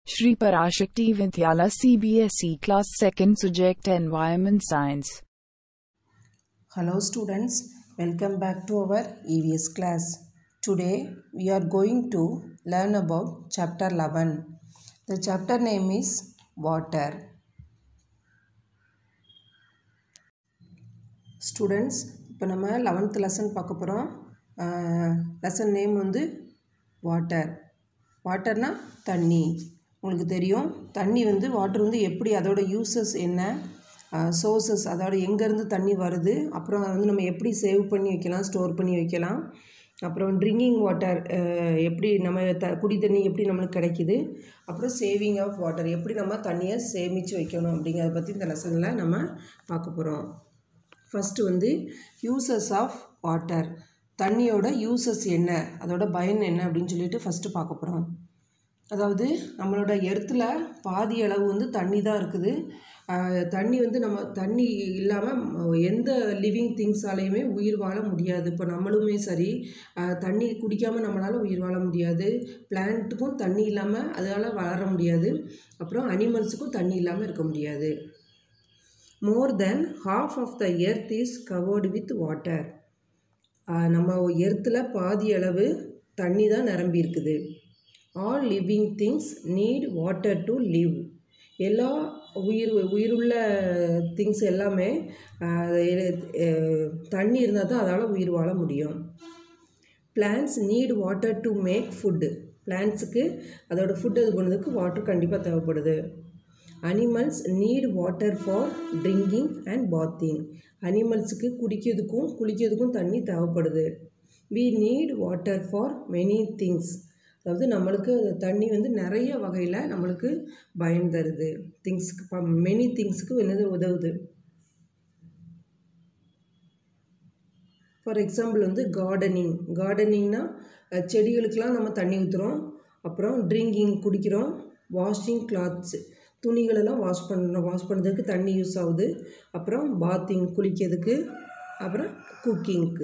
Shri Parashakti Vidyala CBSE Class 2nd Subject Environment Science. Hello students, welcome back to our EVS class. Today we are going to learn about chapter 11. The chapter name is water. Students இப்போ நம்ம eleventh lesson பார்க்க போகிறோம் lesson name வந்து water வாட்டர்னா தண்ணி உங்களுக்கு தெரியும் தண்ணி வந்து வாட்டர் வந்து எப்படி அதோட யூசஸ் என்ன சோர்சஸ் அதோட எங்கேருந்து தண்ணி வருது அப்புறம் அதை வந்து நம்ம எப்படி சேவ் பண்ணி வைக்கலாம் ஸ்டோர் பண்ணி வைக்கலாம் அப்புறம் ட்ரிங்கிங் வாட்டர் எப்படி நம்ம த குடி தண்ணி எப்படி நம்மளுக்கு கிடைக்கிது அப்புறம் சேவிங் ஆஃப் வாட்டர் எப்படி நம்ம தண்ணியை சேமித்து வைக்கணும் அப்படிங்கிறத பற்றி இந்த லெசனில் நம்ம பார்க்க போகிறோம் ஃபஸ்ட்டு வந்து யூசஸ் ஆஃப் வாட்டர் தண்ணியோட யூசஸ் என்ன அதோட பயன் என்ன அப்படின்னு சொல்லிட்டு ஃபஸ்ட்டு பார்க்க போகிறோம் அதாவது நம்மளோட எர்த்தில் பாதி அளவு வந்து தண்ணி தான் இருக்குது தண்ணி வந்து நம்ம தண்ணி இல்லாமல் எந்த லிவிங் திங்ஸாலேயுமே உயிர் வாழ முடியாது இப்போ நம்மளுமே சரி தண்ணி குடிக்காமல் நம்மளால் உயிர் வாழ முடியாது பிளான்ட்டுக்கும் தண்ணி இல்லாமல் அதால் வளர முடியாது அப்புறம் அனிமல்ஸுக்கும் தண்ணி இல்லாமல் இருக்க முடியாது more then half of the earth is covered with water நம்ம எர்த்தில் பாதி அளவு தண்ணி தான் நிரம்பி இருக்குது all living things need water to live எல்லா உயிர் உயிருள்ள திங்ஸ் எல்லாமே தண்ணி இருந்தால் தான் அதால் உயிர் வாழ முடியும் plants need water to make food பிளான்ஸுக்கு அதோட ஃபுட் இது பண்ணுறதுக்கு வாட்டர் கண்டிப்பாக தேவைப்படுது animals need water for drinking and bathing அனிமல்ஸுக்கு குடிக்கிறதுக்கும் குளிக்கிறதுக்கும் தண்ணி தேவைப்படுது we need water for many things அதாவது நம்மளுக்கு தண்ணி வந்து நிறைய வகையில் நம்மளுக்கு பயன் தருது திங்ஸுக்கு மெனி திங்ஸுக்கு என்னது உதவுது ஃபார் எக்ஸாம்பிள் வந்து கார்டனிங் கார்டனிங்னா செடிகளுக்கெலாம் நம்ம தண்ணி ஊற்றுறோம் அப்புறம் ட்ரிங்கிங் குடிக்கிறோம் வாஷிங் கிளாத்ஸ் துணிகளெல்லாம் வாஷ் பண்ண வாஷ் பண்ணுறதுக்கு தண்ணி யூஸ் ஆகுது அப்புறம் பாத்திங் குளிக்கிறதுக்கு அப்புறம் குக்கிங்க்கு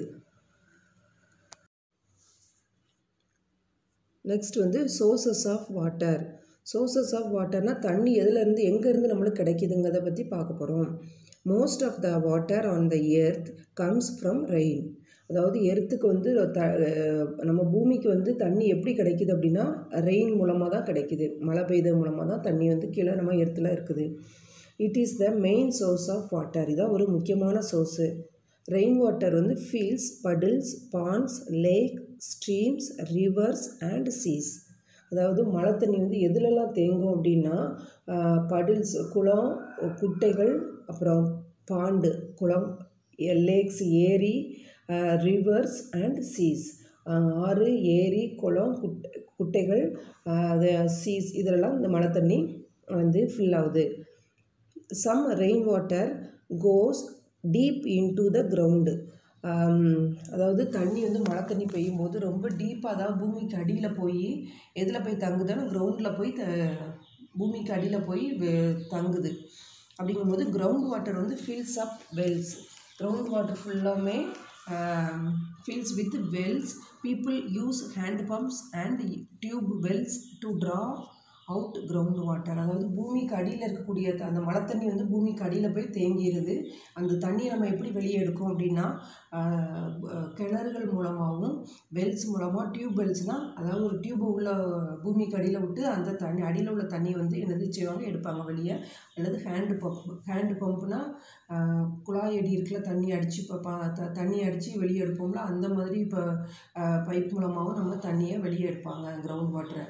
நெக்ஸ்ட் வந்து sources of water sources of வாட்டர்னால் தண்ணி எதுலேருந்து எங்கேருந்து நம்மளுக்கு கிடைக்குதுங்கிறத பற்றி பார்க்க போகிறோம் most of the water on the earth comes from rain அதாவது எர்த்துக்கு வந்து த நம்ம பூமிக்கு வந்து தண்ணி எப்படி கிடைக்குது அப்படின்னா ரெயின் மூலமாக தான் கிடைக்குது மழை பெய்தது மூலமாக தான் தண்ணி வந்து கீழே நம்ம எர்த்தில் இருக்குது it is the main source of water இதான் ஒரு முக்கியமான சோர்ஸு ரெயின் வாட்டர் வந்து fills puddles ponds lake streams rivers and seas அதாவது மழை தண்ணி வந்து எதுலெல்லாம் தேங்கும் அப்படின்னா படில்ஸ் குளம் குட்டைகள் அப்புறம் பாண்டு குளம் லேக்ஸ் ஏரி ரிவர்ஸ் அண்ட் சீஸ் ஆறு ஏரி குளம் குட்டை குட்டைகள் அது சீஸ் இதிலெல்லாம் இந்த மழை தண்ணி வந்து ஃபில் ஆகுது some rain water goes deep into the ground அதாவது தண்ணி வந்து மழை தண்ணி பெய்யும் போது ரொம்ப டீப்பாக அதாவது பூமிக்கு அடியில் போய் எதில் போய் தங்குதுன்னா கிரவுண்டில் போய் த பூமிக்கு அடியில் போய் தங்குது அப்படிங்கும்போது கிரவுண்ட் வாட்டர் வந்து fills up wells ground water ஃபுல்லாமே fills with wells people use hand pumps and tube wells to draw out ground water அதாவது பூமிக்கு அடியில் இருக்கக்கூடிய அந்த மழை தண்ணி வந்து பூமிக்கு அடியில் போய் தேங்கிடுது அந்த தண்ணியை நம்ம எப்படி வெளியே எடுக்கும் அப்படின்னா கிணறுகள் மூலமாகவும் வெல்ஸ் மூலமாக டியூப் வெல்ஸ்னால் அதாவது ஒரு டியூப்பை உள்ள பூமிக்கு அடியில் விட்டு அந்த தண்ணி அடியில் உள்ள தண்ணியை வந்து என்னது செய்வாங்க எடுப்பாங்க வெளியே அல்லது ஹேண்டு பம்ப் ஹேண்டு பம்ப்னா குழாய் அடி இருக்குல்ல தண்ணி அடித்து இப்போ தண்ணி அடித்து வெளியே எடுப்போம்ல அந்த மாதிரி இப்போ பைப் மூலமாகவும் நம்ம தண்ணியை வெளியே எடுப்பாங்க கிரவுண்ட் வாட்டரை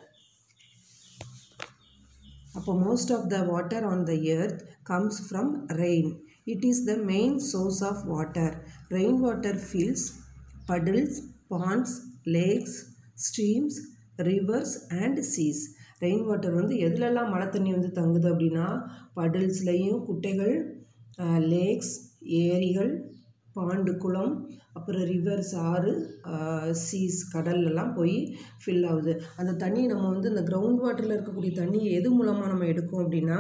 அப்போ most of the water on the earth comes from rain it is the main source of water rain water fills puddles ponds lakes streams rivers and seas rain water வந்து எதுலெல்லாம் மழை தண்ணி வந்து தங்குது அப்படின்னா படில்ஸ்லேயும் குட்டைகள் லேக்ஸ் ஏரிகள் பாண்டு குளம் அப்புறம் ரிவர்ஸ் ஆறு சீஸ் கடல்லலாம் போய் ஃபில் ஆகுது அந்த தண்ணி நம்ம வந்து இந்த கிரவுண்ட் வாட்டரில் இருக்கக்கூடிய தண்ணி எது மூலமாக நம்ம எடுக்கும் அப்படின்னா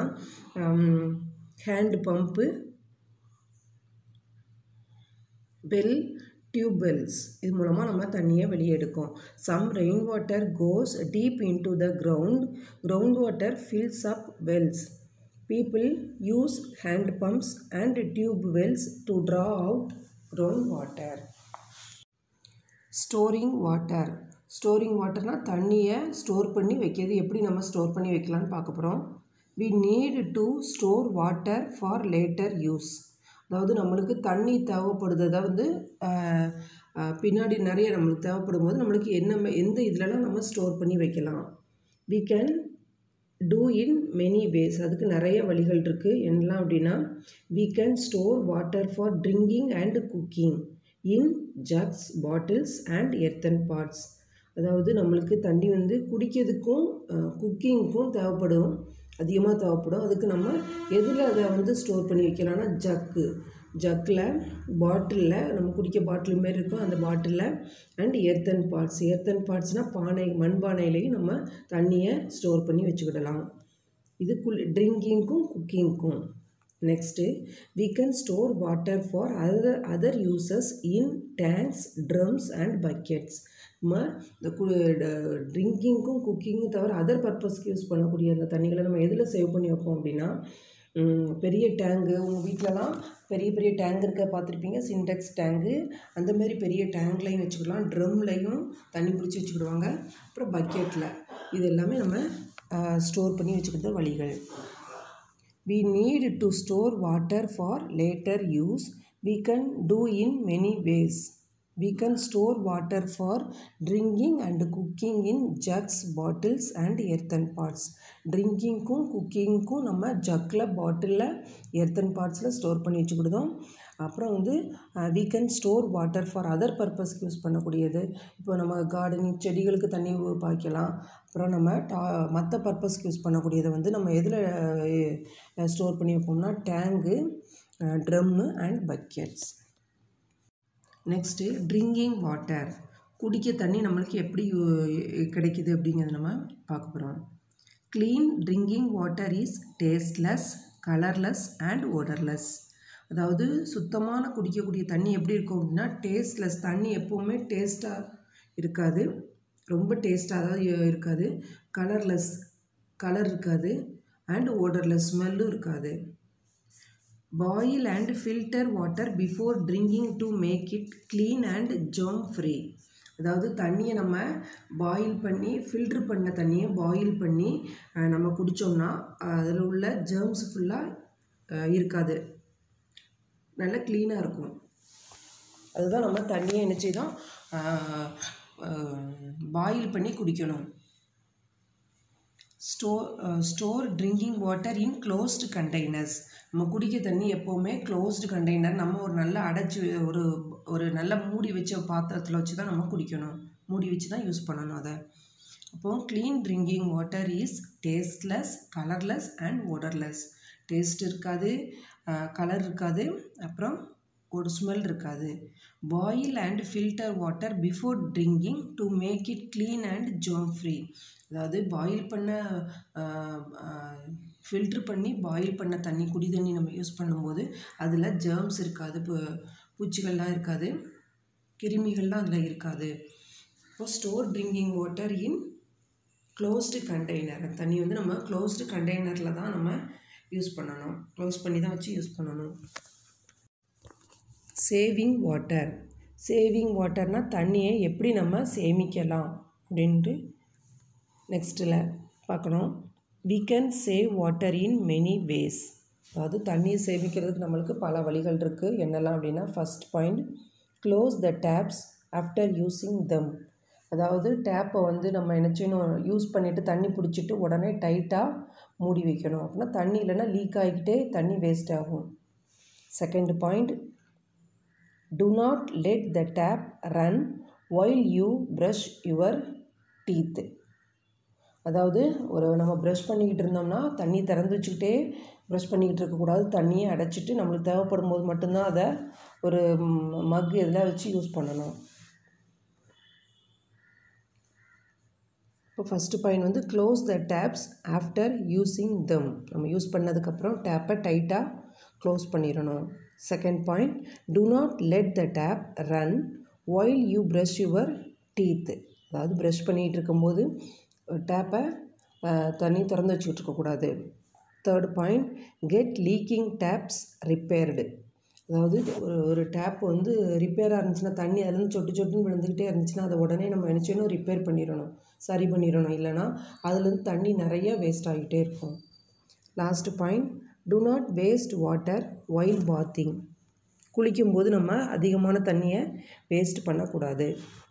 hand pump well tube wells இது மூலமாக நம்ம தண்ணியை வெளியே எடுக்கும் some rain water goes deep into the ground ground water fills up wells people use hand pumps and tube wells to draw out ground water storing water storing வாட்டர்னால் தண்ணியை store பண்ணி வைக்கிறது எப்படி நம்ம ஸ்டோர் பண்ணி வைக்கலாம்னு பார்க்க போகிறோம் we need to store water for later use அதாவது நம்மளுக்கு தண்ணி தேவைப்படுது அதாவது ஆஹ், ஆஹ், பின்னாடி நிறைய நம்மளுக்கு தேவைப்படும் போது நம்மளுக்கு என்ன எந்த இதுலலாம் நம்ம ஸ்டோர் பண்ணி வைக்கலாம் we can do in many ways அதுக்கு நிறைய வழிகள் இருக்குது என்னலாம் அப்படின்னா we can store water for drinking and cooking in jugs bottles and earthen pots அதாவது நம்மளுக்கு தண்ணி வந்து குடிக்கிறதுக்கும் குக்கிங்க்கும் தேவைப்படும் அதிகமாக தேவைப்படும் அதுக்கு நம்ம எதில் அதை வந்து ஸ்டோர் பண்ணி வைக்கலாம்னா ஜக்கு ஜக்கில் பாட்டிலில் நம்ம குடிக்க பாட்டில் மாரி இருக்கும் அந்த பாட்டிலில் அண்ட் எர்த்தன் பார்ட்ஸ் எர்த்தன் பார்ட்ஸ்னால் பானை மண்பானையிலையும் நம்ம தண்ணியை ஸ்டோர் பண்ணி வச்சுக்கிடலாம் இது குள் ட்ரிங்கிங்க்கும் குக்கிங்க்கும் next we can store water for other other uses in tanks drums and buckets நம்ம இந்த கு ட்ரிங்கிங்க்கும் குக்கிங்கும் தவிர அதர் பர்பஸ்க்கு யூஸ் பண்ணக்கூடிய அந்த தண்ணிகளை நம்ம எதில் சேவ் பண்ணி வைப்போம் அப்படின்னா ம், பெரிய டேங்கு உங்கள் வீட்டிலலாம் பெரிய பெரிய டேங்க் இருக்க பார்த்துருப்பீங்க சின்டெக்ஸ் டேங்கு அந்த மாதிரி பெரிய டேங்க்லையும் வச்சுக்கலாம் ட்ரம்லையும் தண்ணி பிடிச்சி வச்சுக்கிடுவாங்க அப்புறம் பக்கெட்டில் இது எல்லாமே நம்ம ஸ்டோர் பண்ணி வச்சுக்கிறது வழிகள் we need to store water for later use we can do in many ways we can store water for drinking and cooking in jugs bottles and earthen pots ட்ரிங்கிங்க்கும் குக்கிங்க்கும் நம்ம ஜக்கில் பாட்டிலில் எர்த்தன் பார்ட்ஸில் ஸ்டோர் பண்ணி வச்சுக்கிடுதோம் அப்புறம் வந்து we can store water for other பர்பஸ்க்கு யூஸ் பண்ணக்கூடியது இப்போ நம்ம கார்டனிங் செடிகளுக்கு தண்ணி ஊ- பாய்க்கலாம் அப்புறம் நம்ம டா மற்ற பர்பஸ்க்கு யூஸ் பண்ணக்கூடியதை வந்து நம்ம எதில் ஸ்டோர் பண்ணி வைப்போம்னா tank drum and buckets next drinking water குடிக்க தண்ணி நம்மளுக்கு எப்படி யூ- கிடைக்குது அப்படிங்கிறத நம்ம பார்க்க போகிறோம் clean drinking water is tasteless colourless and odorless அதாவது சுத்தமான குடிக்கக்கூடிய தண்ணி எப்படி இருக்கும் அப்படின்னா டேஸ்ட்லெஸ் தண்ணி எப்போவுமே டேஸ்ட்டாக இருக்காது ரொம்ப டேஸ்ட்டாக தான் இ- இருக்காது கலர்லெஸ் கலர் இருக்காது அண்ட் odorless ஸ்மெல்லும் இருக்காது boil and filter water before drinking to make it clean and germ free அதாவது தண்ணியை நம்ம பாயில் பண்ணி ஃபில்ட்ரு பண்ண தண்ணியை பாயில் பண்ணி அஹ், நம்ம குடித்தோம்னா அதில் உள்ள germs ஃபுல்லாக இருக்காது நல்லா க்ளீனாக இருக்கும் அதுதான் நம்ம தண்ணியை என்ன செய்தோம் பாயில் பண்ணி குடிக்கணும் store store drinking water in closed containers நம்ம குடிக்க தண்ணி எப்போவுமே க்ளோஸ்டு கண்டெய்னர் நம்ம ஒரு நல்ல அடைச்சி ஒரு ஒரு நல்ல மூடி வச்ச பாத்திரத்தில் வச்சு தான் நம்ம குடிக்கணும் மூடி வச்சு தான் யூஸ் பண்ணணும் அதை அப்போ clean drinking water is tasteless colourless and odorless taste இருக்காது கலர் இருக்காது அப்புறம் ஒரு ஸ்மெல் இருக்காது boil and filter water before drinking to make it clean and germ free அதாவது பாயில் பண்ண ஃபில்ட்ரு பண்ணி பாயில் பண்ண தண்ணி குடி தண்ணி நம்ம யூஸ் பண்ணும்போது அதில் germs இருக்காது பூ- பூச்சிகள்லாம் இருக்காது கிருமிகள்லாம் அதில் இருக்காது இப்போ store drinking water in closed container தண்ணி வந்து நம்ம க்ளோஸ்டு கண்டெய்னரில் தான் நம்ம யூஸ் பண்ணணும் க்ளோஸ் பண்ணி தான் வச்சு யூஸ் பண்ணணும் சேவிங் வாட்டர் சேவிங் வாட்டர்னால் தண்ணியை எப்படி நம்ம சேமிக்கலாம் அப்படின்ட்டு நெக்ஸ்ட்டில் பார்க்கணும் we can save water in many ways அதாவது தண்ணியை சேமிக்கிறதுக்கு நம்மளுக்கு பல வழிகள் இருக்குது என்னெல்லாம் அப்படின்னா first point close the taps after using them அதாவது டேப்பை வந்து நம்ம என்ன செய்யணும் யூஸ் பண்ணிவிட்டு தண்ணி பிடிச்சிட்டு உடனே டைட்டாக மூடி வைக்கணும் அப்படின்னா தண்ணி இல்லைன்னா லீக் ஆகிக்கிட்டே தண்ணி வேஸ்ட் ஆகும் second point do not let the tap run while you brush your teeth அதாவது ஒரு நம்ம ப்ரஷ் பண்ணிக்கிட்டு இருந்தோம்னா தண்ணி திறந்து வச்சுக்கிட்டே ப்ரஷ் பண்ணிக்கிட்டு இருக்கக்கூடாது தண்ணியை அடைச்சிட்டு நம்மளுக்கு தேவைப்படும் போது மட்டும்தான் அதை ஒரு மக் இதில் வச்சு யூஸ் பண்ணணும் இப்போ ஃபஸ்ட்டு பாயிண்ட் வந்து close the taps after using them நம்ம யூஸ் பண்ணதுக்கப்புறம் டேப்பை டைட்டாக க்ளோஸ் பண்ணிடணும் second point do not let the tap run while you brush your teeth அதாவது ப்ரஷ் பண்ணிகிட்டு இருக்கும்போது டேப்பை தண்ணி திறந்து வச்சுக்கிட்டு இருக்கக்கூடாது third point get leaking taps repaired அதாவது ஒரு ஒரு டேப் வந்து ரிப்பேராக இருந்துச்சுன்னா தண்ணி அதுலேருந்து சொட்டு சொட்டுன்னு விழுந்துக்கிட்டே இருந்துச்சுன்னா அதை உடனே நம்ம என்ன செய்யணும் ரிப்பேர் பண்ணிடணும் சரி பண்ணிடணும் இல்லைனா அதுலேருந்து தண்ணி நிறைய வேஸ்ட் ஆகிட்டே இருக்கும் last point do not waste water while bathing குளிக்கும்போது நம்ம அதிகமான தண்ணியை வேஸ்ட் பண்ணக்கூடாது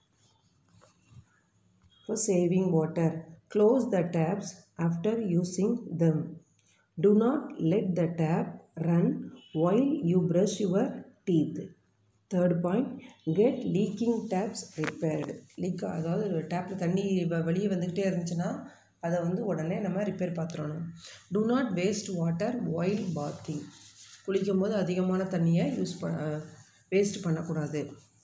இப்போ saving water close the taps after using them do not let the tap run while you brush your teeth third point get leaking taps repaired leak அதாவது டேப்பில் தண்ணி வெளியே வந்துக்கிட்டே இருந்துச்சுன்னா அதை வந்து உடனே நம்ம ரிப்பேர் பார்த்துடணும் do not waste water while bathing குளிக்கும் போது அதிகமான தண்ணியை யூஸ் ப வேஸ்ட் பண்ணக்கூடாது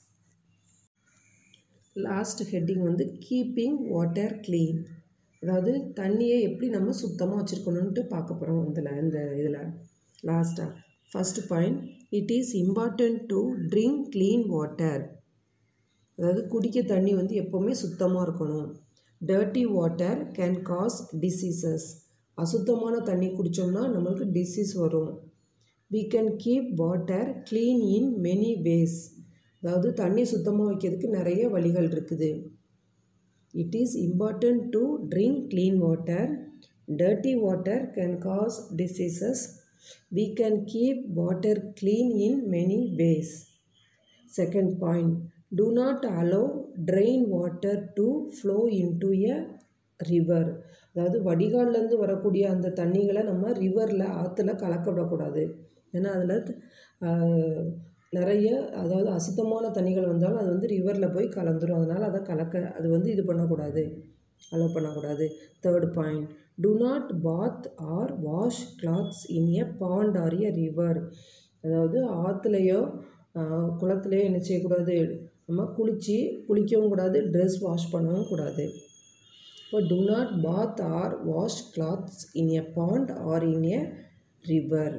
லாஸ்ட் ஹெட்டிங் வந்து கீப்பிங் வாட்டர் க்ளீன் அதாவது தண்ணியை எப்படி நம்ம சுத்தமாக வச்சுருக்கணுன்ட்டு பார்க்க போகிறோம் இதில் இந்த இதில் லாஸ்ட்டாக first point it is important to drink clean water அதாவது குடிக்க தண்ணி வந்து எப்போவுமே சுத்தமாக இருக்கணும் dirty water can cause diseases அசுத்தமான தண்ணி குடித்தோம்னா நம்மளுக்கு டிசீஸ் வரும் we can keep water clean in many ways அதாவது தண்ணி சுத்தமாக வைக்கிறதுக்கு நிறைய வழிகள் இருக்குது it is important to drink clean water dirty water can cause diseases we can keep water clean in many ways. Second point, do not allow drain water to flow into a river. அதாவது வடிகால்லேருந்து வரக்கூடிய அந்த தண்ணிகளை நம்ம ரிவரில் ஆற்றுல கலக்க விடக்கூடாது ஏன்னா அதில் நிறைய அதாவது அசுத்தமான தண்ணிகள் வந்தாலும் அது வந்து ரிவரில் போய் கலந்துரும் அதனால் அதை கலக்க அது வந்து இது பண்ணக்கூடாது அலோவ் பண்ணக்கூடாது third point do not bathe or wash clothes in a pond or a river அதாவது ஆற்றுலையோ குளத்துலையோ என்ன செய்யக்கூடாது நம்ம குளித்து குளிக்கவும் கூடாது ட்ரெஸ் வாஷ் பண்ணவும் கூடாது இப்போ do not bathe or wash clothes in a pond or in a river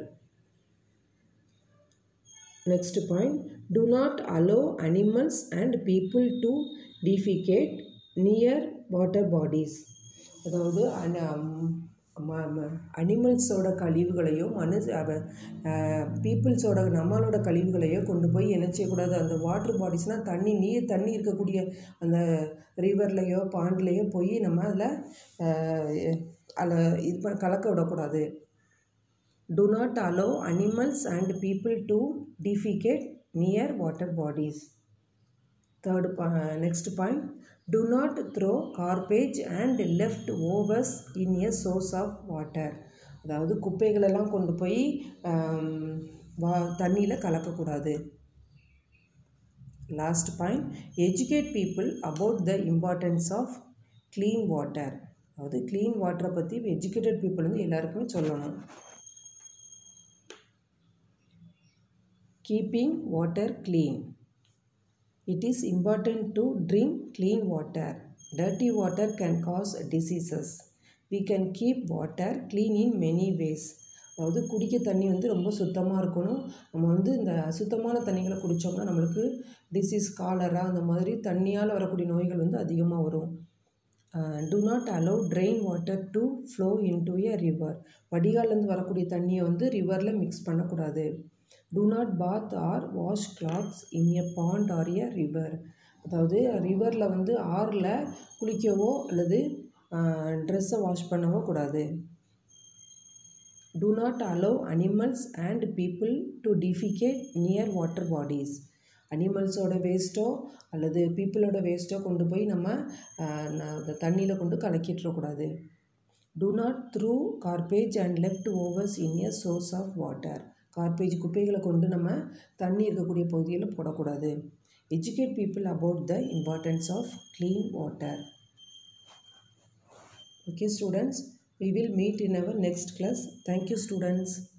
next point do not allow animals and people to defecate near water bodies அதாவது அனிமல்ஸோட கழிவுகளையோ மனு பீப்புள்ஸோட நம்மளோட கழிவுகளையோ கொண்டு போய் என்ன செய்யக்கூடாது அந்த வாட்டர் பாடிஸ்னால் தண்ணி நீர் தண்ணி இருக்கக்கூடிய அந்த ரிவர்லேயோ பாண்ட்லேயோ போய் நம்ம அதில் அதில் இது பண்ண கலக்க விடக்கூடாது do not allow animals and people to defecate near water bodies third பா next point do not throw garbage and leftovers in a source of water அதாவது குப்பைகளெல்லாம் கொண்டு போய் வா தண்ணியில் கலக்கக்கூடாது last point educate people about the importance of clean water அதாவது clean வாட்டரை பற்றி எஜுகேட்டட் பீப்புள் வந்து எல்லாருக்குமே சொல்லணும் keeping water clean It is important to drink clean water. Dirty water can cause diseases. We can keep water clean in many ways. அதாவது குடிக்க தண்ணி வந்து ரொம்ப சுத்தமாக இருக்கணும் நம்ம வந்து இந்த அசுத்தமான தண்ணிகளை குடித்தோம்னா நம்மளுக்கு டிசீஸ் காலரா அந்த மாதிரி தண்ணியால் வரக்கூடிய நோய்கள் வந்து அதிகமாக வரும் do not allow drain water to flow into a river வடிகால்லேருந்து வரக்கூடிய தண்ணியை வந்து ரிவரில் மிக்ஸ் பண்ணக்கூடாது do not bathe or wash clothes in a pond or a river அதாவது ரிவரில் வந்து ஆறில் குளிக்கவோ அல்லது ட்ரெஸ்ஸை வாஷ் பண்ணவோ கூடாது do not allow animals and people to defecate near water bodies அனிமல்ஸோட வேஸ்ட்டோ அல்லது பீப்புளோட வேஸ்ட்டோ கொண்டு போய் நம்ம அந்த தண்ணியில் கொண்டு கலக்கிட்டுறக்கூடாது do not through garbage and leftovers in a source of water garbage குப்பைகளை கொண்டு நம்ம தண்ணி இருக்கக்கூடிய பகுதியில் போடக்கூடாது educate people about the importance of clean water okay students we will meet in our next class thank you students